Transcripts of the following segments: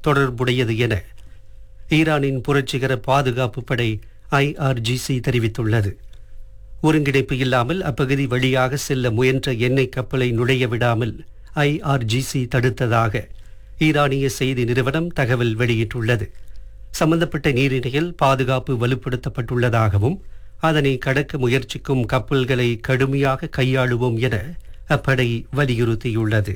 தொடர்புடையது என ஈரானின் புரட்சிகர பாதுகாப்பு படை ஐஆர்ஜிசி தெரிவித்துள்ளது ஒருங்கிணைப்பு இல்லாமல் அப்பகுதி வழியாக செல்ல முயன்ற எண்ணெய் கப்பலை நுழைய விடாமல் ஐஆர்ஜிசி தடுத்ததாக ஈரானிய செய்தி நிறுவனம் தகவல் வெளியிட்டுள்ளது சம்பந்தப்பட்ட நீரிணையில் பாதுகாப்பு வலுப்படுத்தப்பட்டுள்ளதாகவும் அதனை கடக்க முயற்சிக்கும் கப்பல்களை கடுமையாக கையாளுவோம் என அப்படை வலியுறுத்தியுள்ளது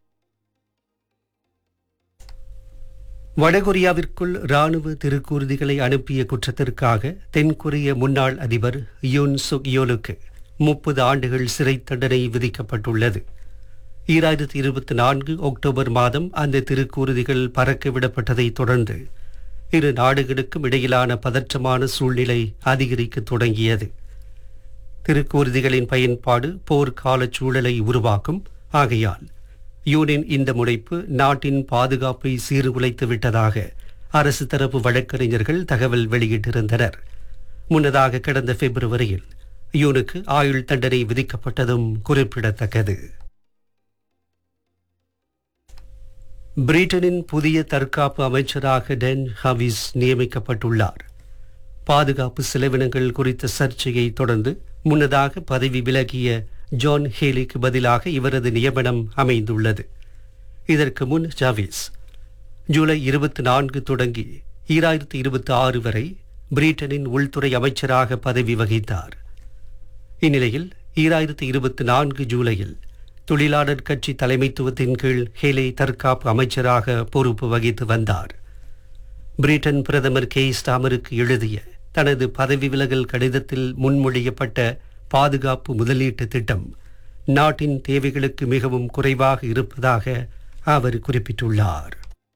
வடகொரியாவிற்குள் ராணுவ திருக்கூறுதிகளை அனுப்பிய குற்றத்திற்காக தென்கொரிய முன்னாள் அதிபர் யூன் சுக் யோலுக்கு முப்பது ஆண்டுகள் சிறை தண்டனை விதிக்கப்பட்டுள்ளது ஈராயிரத்தி இருபத்தி நான்கு அக்டோபர் மாதம் அந்த திருக்கூறுதிகள் பறக்கவிடப்பட்டதைத் தொடர்ந்து இரு நாடுகளுக்கும் இடையிலான பதற்றமான சூழ்நிலை அதிகரிக்க தொடங்கியது திருக்கூறுதிகளின் பயன்பாடு போர்க்கால சூழலை உருவாக்கும் ஆகையால் யூனின் இந்த முனைப்பு நாட்டின் பாதுகாப்பை சீர்குலைத்து விட்டதாக அரசு தரப்பு வழக்கறிஞர்கள் தகவல் வெளியிட்டிருந்தனர் முன்னதாக கடந்த பிப்ரவரியில் யூனுக்கு ஆயுள் தண்டனை விதிக்கப்பட்டதும் குறிப்பிடத்தக்கது பிரிட்டனின் புதிய தற்காப்பு அமைச்சராக டென் ஹவிஸ் நியமிக்கப்பட்டுள்ளார் பாதுகாப்பு செலவினங்கள் குறித்த சர்ச்சையை தொடர்ந்து முன்னதாக பதவி விலகிய ஜான் ஹேலிக்கு பதிலாக இவரது நியமனம் அமைந்துள்ளது இதற்கு முன் ஜாவிஸ் ஜூலை இருபத்தி நான்கு தொடங்கி ஈராயிரத்தி இருபத்தி ஆறு வரை பிரிட்டனின் உள்துறை அமைச்சராக பதவி வகித்தார் இந்நிலையில் ஈராயிரத்தி இருபத்தி நான்கு ஜூலையில் தொழிலாளர் கட்சி தலைமைத்துவத்தின் கீழ் ஹேலே தற்காப்பு அமைச்சராக பொறுப்பு வகித்து வந்தார் பிரிட்டன் பிரதமர் கே ஸ்டாமருக்கு எழுதிய தனது பதவி விலகல் கடிதத்தில் முன்மொழியப்பட்ட பாதுகாப்பு முதலீட்டு திட்டம் நாட்டின் தேவைகளுக்கு மிகவும் குறைவாக இருப்பதாக அவர் குறிப்பிட்டுள்ளார்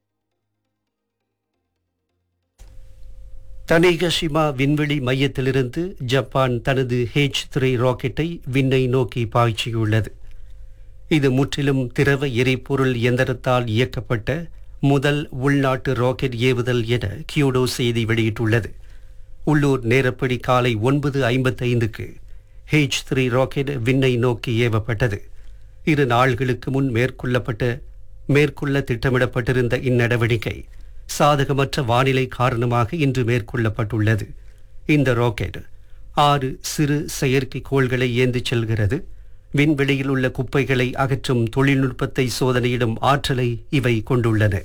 தனிகஷிமா விண்வெளி மையத்திலிருந்து ஜப்பான் தனது ஹெச் த்ரீ ராக்கெட்டை விண்ணை நோக்கி பாய்ச்சியுள்ளது இது முற்றிலும் திரவ எரிபொருள் இயந்திரத்தால் இயக்கப்பட்ட முதல் உள்நாட்டு ராக்கெட் ஏவுதல் என கியோடோ செய்தி வெளியிட்டுள்ளது உள்ளூர் நேரப்படி காலை ஒன்பது ஐம்பத்தைந்துக்கு ஹெச் த்ரீ ராக்கெட் விண்ணை நோக்கி ஏவப்பட்டது இரு நாள்களுக்கு முன் மேற்கொள்ளப்பட்ட மேற்கொள்ள திட்டமிடப்பட்டிருந்த இந்நடவடிக்கை சாதகமற்ற வானிலை காரணமாக இன்று மேற்கொள்ளப்பட்டுள்ளது இந்த ராக்கெட் ஆறு சிறு செயற்கைக்கோள்களை ஏந்திச் செல்கிறது விண்வெளியில் உள்ள குப்பைகளை அகற்றும் தொழில்நுட்பத்தை சோதனையிடும் ஆற்றலை இவை கொண்டுள்ளன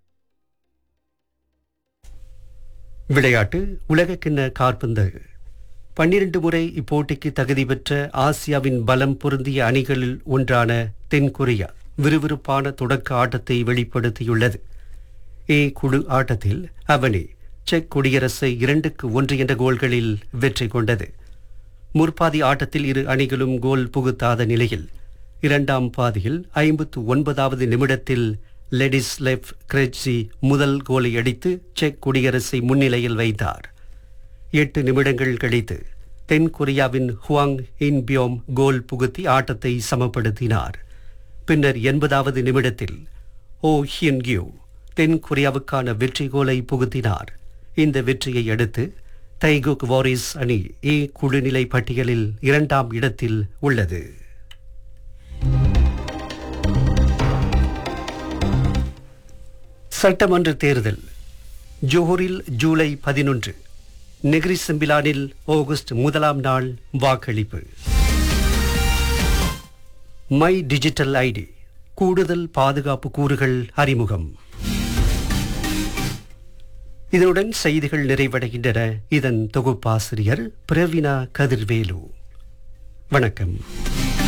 விளையாட்டு உலகக்கிண்ண காற்பந்து பன்னிரண்டு முறை இப்போட்டிக்கு தகுதி பெற்ற ஆசியாவின் பலம் பொருந்திய அணிகளில் ஒன்றான தென்கொரியா விறுவிறுப்பான தொடக்க ஆட்டத்தை வெளிப்படுத்தியுள்ளது ஏ குழு ஆட்டத்தில் அவனி செக் குடியரசை இரண்டுக்கு ஒன்று என்ற கோல்களில் வெற்றி கொண்டது முற்பாதி ஆட்டத்தில் இரு அணிகளும் கோல் புகுத்தாத நிலையில் இரண்டாம் பாதியில் ஐம்பத்து ஒன்பதாவது நிமிடத்தில் லெடிஸ்லெவ் கிரெட்சி முதல் கோலை அடித்து செக் குடியரசை முன்னிலையில் வைத்தார் எட்டு நிமிடங்கள் கழித்து தென் கொரியாவின் ஹுவாங் இன்பியோம் கோல் புகுத்தி ஆட்டத்தை சமப்படுத்தினார் பின்னர் எண்பதாவது நிமிடத்தில் ஓ ஹியன்கியூ தென் கொரியாவுக்கான வெற்றி கோலை புகுத்தினார் இந்த வெற்றியை அடுத்து தைகுக் வாரிஸ் அணி ஏ குழுநிலை பட்டியலில் இரண்டாம் இடத்தில் உள்ளது சட்டமன்ற தேர்தல் ஜோஹரில் ஜூலை பதினொன்று நெகிரி செம்பிலானில் ஆகஸ்ட் முதலாம் நாள் வாக்களிப்பு மை டிஜிட்டல் ஐடி கூடுதல் பாதுகாப்பு கூறுகள் அறிமுகம் இதனுடன் செய்திகள் நிறைவடைகின்றன இதன் தொகுப்பாசிரியர் பிரவீனா கதிர்வேலு வணக்கம்